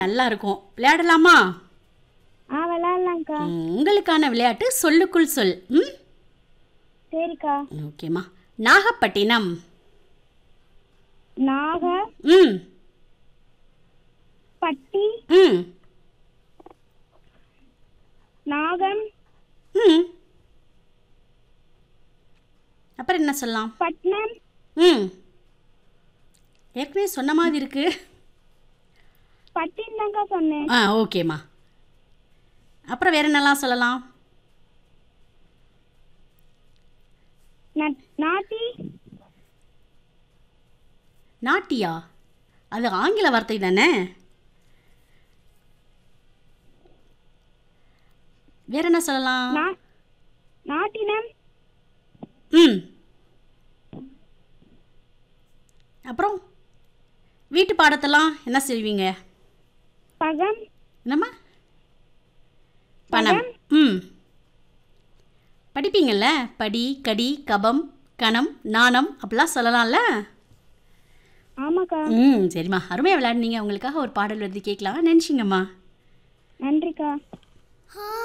நல்லா இருக்கும் விளையாடலாமா ஆ விளாட்லாங்க்கா ம், உங்களுக்கான விளையாட்டு சொல்லுக்குள் சொல் ம் சரிக்கா ஓகேம்மா நாகப்பட்டினம் நாக ம் பட்டி ம் நாகம் ம் அப்புறம் என்ன சொல்லலாம் பட்னம் ம் ஏற்கனவே சொன்ன மாதிரி இருக்கு பட்டின்னு தான்க்கா சொன்னேன் ஆ ஓகேம்மா அப்புறம் வேற என்னலாம் சொல்லலாம் நட்- நாட்டி நாட்டியா அது ஆங்கில வார்த்தை தானே வேற என்ன சொல்லலாம் நா- நாட்டினம் ம் அப்புறம் வீட்டு பாடத்தெல்லாம் என்ன செய்வீங்க பகம் என்னம்மா பணம் ம் படிப்பீங்கள்ல படி கடி கபம் கணம் நாணம் அப்படிலாம் சொல்லலாம்ல ஆமாக்கா ம் சரிம்மா அருமையாக விளையாடுனீங்க உங்களுக்காக ஒரு பாடல் வருது கேட்கலாம் நினச்சிங்கம்மா நன்றிக்கா